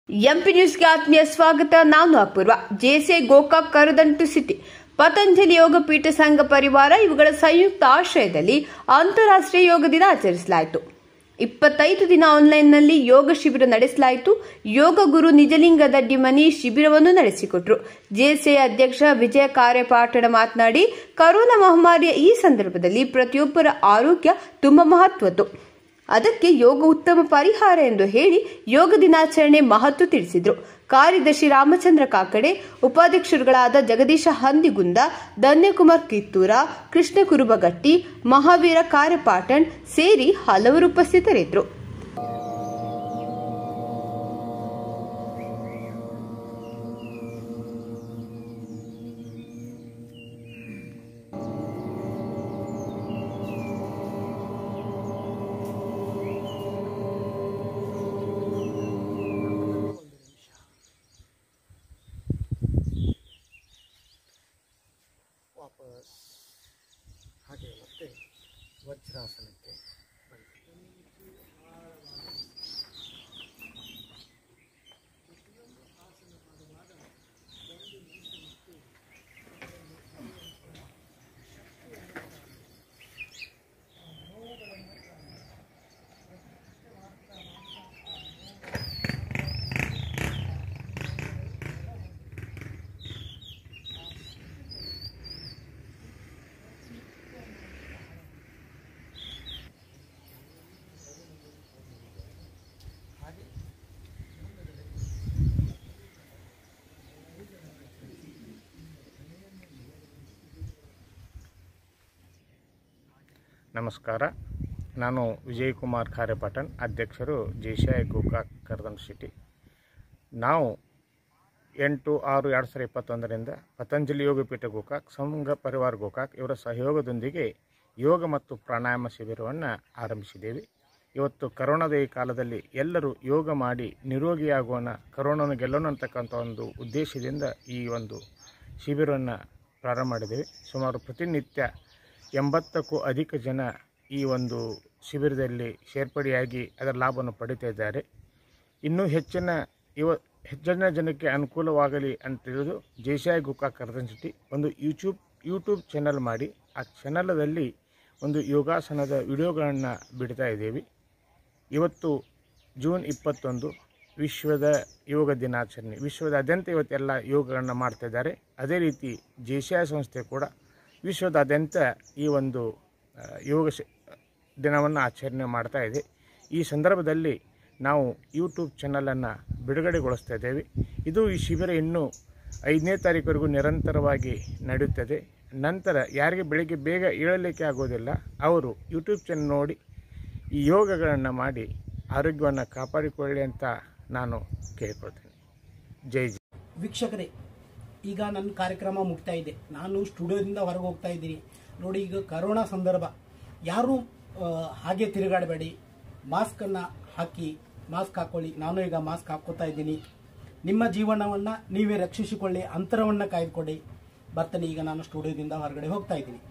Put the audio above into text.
MP ನ್ಯೂಸ್ಗೆ ಆತ್ಮೀಯ ಸ್ವಾಗತ ನಾನು ಅಪೂರ್ವ ಜೆಸಿಐ ಗೋಕಾಕ್ ಕರದಂಟು ಸಿಟಿ ಪತಂಜಲಿ ಯೋಗ ಪೀಠ ಸಂಘ ಪರಿವಾರ ಇವುಗಳ ಸಂಯುಕ್ತ ಆಶ್ರಯದಲ್ಲಿ ಅಂತಾರಾಷ್ಟ್ರೀಯ ಯೋಗ ದಿನ ಆಚರಿಸಲಾಯಿತು ಇಪ್ಪತ್ತೈದು ದಿನ ಆನ್ಲೈನ್ನಲ್ಲಿ ಯೋಗ ಶಿಬಿರ ನಡೆಸಲಾಯಿತು ಯೋಗ ಗುರು ನಿಜಲಿಂಗ ದಡ್ಡಿ ಮನಿ ಶಿಬಿರವನ್ನು ನಡೆಸಿಕೊಟ್ರು ಜೆಸಿಐ ಅಧ್ಯಕ್ಷ ವಿಜಯ ಕಾರ್ಯಪಾಠಣ ಮಾತನಾಡಿ ಕರೋನಾ ಮಹಾಮಾರಿಯ ಈ ಸಂದರ್ಭದಲ್ಲಿ ಪ್ರತಿಯೊಬ್ಬರ ಆರೋಗ್ಯ ತುಂಬಾ ಮಹತ್ವದ್ದು ಅದಕ್ಕೆ ಯೋಗ ಉತ್ತಮ ಪರಿಹಾರ ಎಂದು ಹೇಳಿ ಯೋಗ ದಿನಾಚರಣೆ ಮಹತ್ವ ತಿಳಿಸಿದರು ಕಾರ್ಯದರ್ಶಿ ರಾಮಚಂದ್ರ ಕಾಕಡೆ ಉಪಾಧ್ಯಕ್ಷರುಗಳಾದ ಜಗದೀಶ ಹಂದಿಗುಂದ ಧನ್ಯಕುಮಾರ್ ಕಿತ್ತೂರ ಕೃಷ್ಣ ಕುರುಬಗಟ್ಟಿ ಮಹಾವೀರ ಕಾರ್ಯಪಾಟಣ್ ಸೇರಿ ಹಲವರು ಉಪಸ್ಥಿತರಿದ್ದರು ವಾಪಸ್ ಹಾಗೆ ಮತ್ತೆ ವಜ್ರಾಸನಕ್ಕೆ ಬನ್ನಿ. ಹಾಗೆ ನಮಸ್ಕಾರ ನಾನು ವಿಜಯಕುಮಾರ್ ಖಾರೆಪಾಟನ್ ಅಧ್ಯಕ್ಷರು ಜೇಶಾಯ್ ಗೋಕಾಕ್ ಕರ್ದನ್ ಸಿಟಿ ನಾವು ಎಂಟು ಆರು ಎರಡು ಸಾವಿರದ ಇಪ್ಪತ್ತೊಂದರಿಂದ ಪತಂಜಲಿ ಯೋಗ ಪೀಠ ಗೋಕಾಕ್ ಸಂಘ ಪರಿವಾರ ಗೋಕಾಕ್ ಇವರ ಸಹಯೋಗದೊಂದಿಗೆ ಯೋಗ ಮತ್ತು ಪ್ರಾಣಾಯಾಮ ಶಿಬಿರವನ್ನು ಆರಂಭಿಸಿದ್ದೇವೆ ಇವತ್ತು ಕರೋನಾದ ಈ ಕಾಲದಲ್ಲಿ ಎಲ್ಲರೂ ಯೋಗ ಮಾಡಿ ನಿರೋಗಿಯಾಗೋಣ ಕರೋನಾವನ್ನು ಗೆಲ್ಲೋಣ ಅಂತಕ್ಕಂಥ ಒಂದು ಉದ್ದೇಶದಿಂದ ಈ ಒಂದು ಶಿಬಿರವನ್ನು ಪ್ರಾರಂಭ ಮಾಡಿದ್ದೇವೆ ಸುಮಾರು ಪ್ರತಿನಿತ್ಯ ಎಂಬತ್ತಕ್ಕೂ ಅಧಿಕ ಜನ ಈ ಒಂದು ಶಿಬಿರದಲ್ಲಿ ಸೇರ್ಪಡೆಯಾಗಿ ಅದರ ಲಾಭವನ್ನು ಪಡಿತಾ ಇದ್ದಾರೆ ಇನ್ನೂ ಹೆಚ್ಚಿನ ಇವ ಹೆಚ್ಚಿನ ಜನಕ್ಕೆ ಅನುಕೂಲವಾಗಲಿ ಅಂತ ತಿಳಿದು ಜೇಶಾಯ್ ಗುಕ್ಕಾ ಕರ್ದನ್ ಸಿಟಿ ಒಂದು ಯೂಟ್ಯೂಬ್ ಯೂಟ್ಯೂಬ್ ಚಾನಲ್ ಮಾಡಿ ಆ ಚಾನಲದಲ್ಲಿ ಒಂದು ಯೋಗಾಸನದ ವಿಡಿಯೋಗಳನ್ನು ಬಿಡ್ತಾ ಇದ್ದೇವೆ ಇವತ್ತು ಜೂನ್ ಇಪ್ಪತ್ತೊಂದು ವಿಶ್ವದ ಯೋಗ ದಿನಾಚರಣೆ ವಿಶ್ವದಾದ್ಯಂತ ಇವತ್ತೆಲ್ಲ ಯೋಗಗಳನ್ನು ಮಾಡ್ತಾ ಇದ್ದಾರೆ ಅದೇ ರೀತಿ ಜೇಶಾಯ ಸಂಸ್ಥೆ ಕೂಡ ವಿಶ್ವದಾದ್ಯಂತ ಈ ಒಂದು ಆ, ಯೋಗ ಶ ದಿನವನ್ನು ಆಚರಣೆ ಮಾಡ್ತಾ ಇದೆ ಈ ಸಂದರ್ಭದಲ್ಲಿ ನಾವು ಯೂಟ್ಯೂಬ್ ಚಾನಲನ್ನು ಬಿಡುಗಡೆಗೊಳಿಸ್ತಾ ಇದ್ದೇವೆ ಇದು ಈ ಶಿಬಿರ ಇನ್ನೂ ಐದನೇ ತಾರೀಕುವರೆಗೂ ನಿರಂತರವಾಗಿ ನಡೆಯುತ್ತದೆ ನಂತರ ಯಾರಿಗೆ ಬೆಳಿಗ್ಗೆ ಬೇಗ ಏಳಲಿಕ್ಕೆ ಆಗೋದಿಲ್ಲ ಅವರು ಯೂಟ್ಯೂಬ್ ಚಾನಲ್ ನೋಡಿ ಈ ಯೋಗಗಳನ್ನು ಮಾಡಿ ಆರೋಗ್ಯವನ್ನು ಕಾಪಾಡಿಕೊಳ್ಳಿ ಅಂತ ನಾನು ಕೇಳ್ಕೊಳ್ತೇನೆ ಜೈ ಜೈ ವೀಕ್ಷಕರೇ ಈಗ ನನ್ನ ಕಾರ್ಯಕ್ರಮ ಮುಗ್ತಾ ಇದೆ ನಾನು ಸ್ಟುಡಿಯೋದಿಂದ ಹೊರಗೆ ಹೋಗ್ತಾ ಇದ್ದೀನಿ ನೋಡಿ ಈಗ ಕರೋನಾ ಸಂದರ್ಭ ಯಾರು ಆ, ಹಾಗೆ ತಿರುಗಾಡಬೇಡಿ ಮಾಸ್ಕನ್ನು ಹಾಕಿ ಮಾಸ್ಕ್ ಹಾಕೊಳ್ಳಿ ನಾನು ಈಗ ಮಾಸ್ಕ್ ಹಾಕ್ಕೋತಾ ಇದ್ದೀನಿ ನಿಮ್ಮ ಜೀವನವನ್ನು ನೀವೇ ರಕ್ಷಿಸಿಕೊಳ್ಳಿ ಅಂತರವನ್ನು ಕಾಯ್ದುಕೊಳ್ಳಿ ಬರ್ತೇನೆ ಈಗ ನಾನು ಸ್ಟುಡಿಯೋದಿಂದ ಹೊರಗಡೆ ಹೋಗ್ತಾ ಇದ್ದೀನಿ